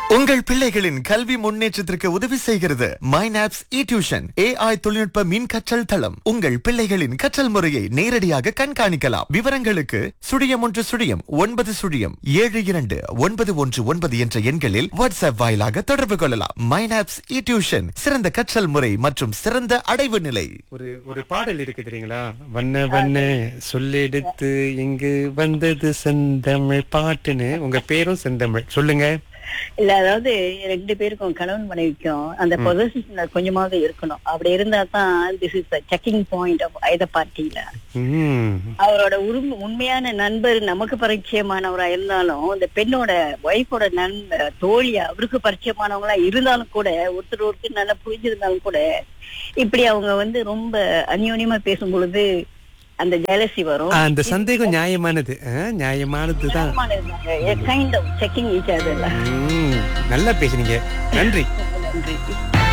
உங்கள் பிள்ளைகளின் கல்வி முன்னேற்றத்திற்கு உதவி செய்கிறது மைனாப்ஸ் இ டியூஷன் ஏஐ தொழில்நுட்ப மின் கற்றல் தளம் உங்கள் பிள்ளைகளின் கற்றல் முறையை நேரடியாக கண்காணிக்கலாம் விவரங்களுக்கு சுழியம் ஒன்று சுழியம் ஒன்பது சுழியம் ஏழு இரண்டு ஒன்பது ஒன்று ஒன்பது என்ற எண்களில் வாட்ஸ்அப் வாயிலாக தொடர்பு கொள்ளலாம் மைனாப்ஸ் இ டியூஷன் சிறந்த கற்றல் முறை மற்றும் சிறந்த அடைவு நிலை ஒரு ஒரு பாடல் இருக்கு தெரியுங்களா வண்ண வண்ண சொல்லெடுத்து இங்கு வந்தது செந்தமிழ் பாட்டுன்னு உங்க பேரும் செந்தமிழ் சொல்லுங்க இல்ல அதாவது ரெண்டு பேருக்கும் கணவன் மனைவிக்கும் அந்த பொசிஷன் கொஞ்சமாவது இருக்கணும் அப்படி இருந்தா தான் this is checking point of ஐத பார்ட்டியில ம் அவரோட உரிமை உண்மையான நண்பர் நமக்கு பரிச்சயமானவரா இருந்தாலும் இந்த பெண்ணோட ஒய்ஃபோட நண் தோழி அவருக்கு பரிச்சயமானவங்களா இருந்தாலும் கூட ஒருத்தர் ஒருத்தர் நல்லா புரிஞ்சிருந்தாலும் கூட இப்படி அவங்க வந்து ரொம்ப அந்யோன்யமா பேசும் பொழுது அந்த ஜெலசி வரும் அந்த சந்தேகம் நியாயமானது ஆ, நியாயமானதுதான் kind of checking each other ம், நல்லா பேசுனீங்க நன்றி நன்றி